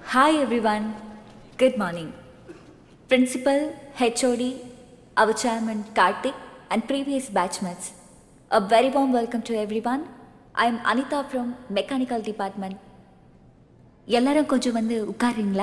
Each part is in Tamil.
Hi everyone. Good morning. Principal, HOD, our chairman Karthik, and previous batchmates. A very warm welcome to everyone. I am Anita from Mechanical Department. எல்லாரும் கொஞ்சம் வந்து உட்காருங்களா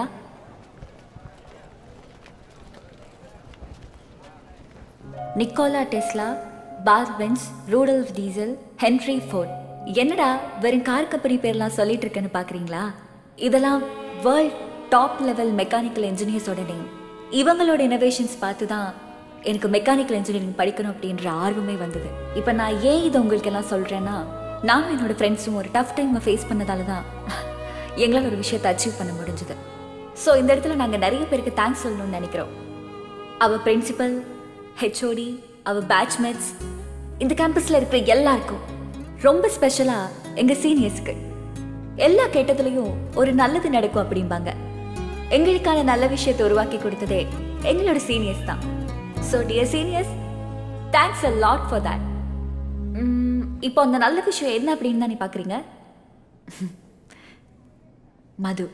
நிக்கோலா டெஸ்லா பார் Benz Rudolf Diesel Henry Ford என்னடா வெறும் கார் கம்பெனி பேர்லாம் சொல்லிட்டு இருக்கேன்னு பார்க்குறீங்களா இதெல்லாம் வேர்ல்ட் டாப் லெவல் மெக்கானிக்கல் இன்ஜினியர்ஸோட நேம் இவங்களோட இனோவேஷன்ஸ் பார்த்து தான் எனக்கு மெக்கானிக்கல் இன்ஜினியரிங் படிக்கணும் அப்படின்ற ஆர்வமே வந்தது இப்போ நான் ஏன் இதை உங்களுக்கு எல்லாம் சொல்கிறேன்னா நானும் என்னோட ஃப்ரெண்ட்ஸும் ஒரு டஃப் டைமை ஃபேஸ் பண்ணதால தான் எங்களால் ஒரு விஷயத்தை அச்சீவ் பண்ண முடிஞ்சது ஸோ இந்த இடத்துல நாங்கள் நிறைய பேருக்கு தேங்க்ஸ் சொல்லணும்னு நினைக்கிறோம் அவர் பிரின்சிபல் ஹெச்ஓடி அவர் பேட்ச்மேட்ஸ் இந்த கேம்பஸில் இருக்கிற எல்லாருக்கும் ரொம்ப ஸ்பெஷலாக எங்கள் சீனியர்ஸ்க்கு எல்லா கேட்டதுலையும் ஒரு நல்லது நடக்கும் அப்படிம்பாங்க எங்களுக்கான நல்ல விஷயத்தை உருவாக்கி கொடுத்ததே எங்களோட சீனியர்ஸ் தான் so dear seniors thanks a lot for that இப்போ அந்த நல்ல விஷயம் என்ன அப்படின்னு தான் நீ பார்க்குறீங்க மது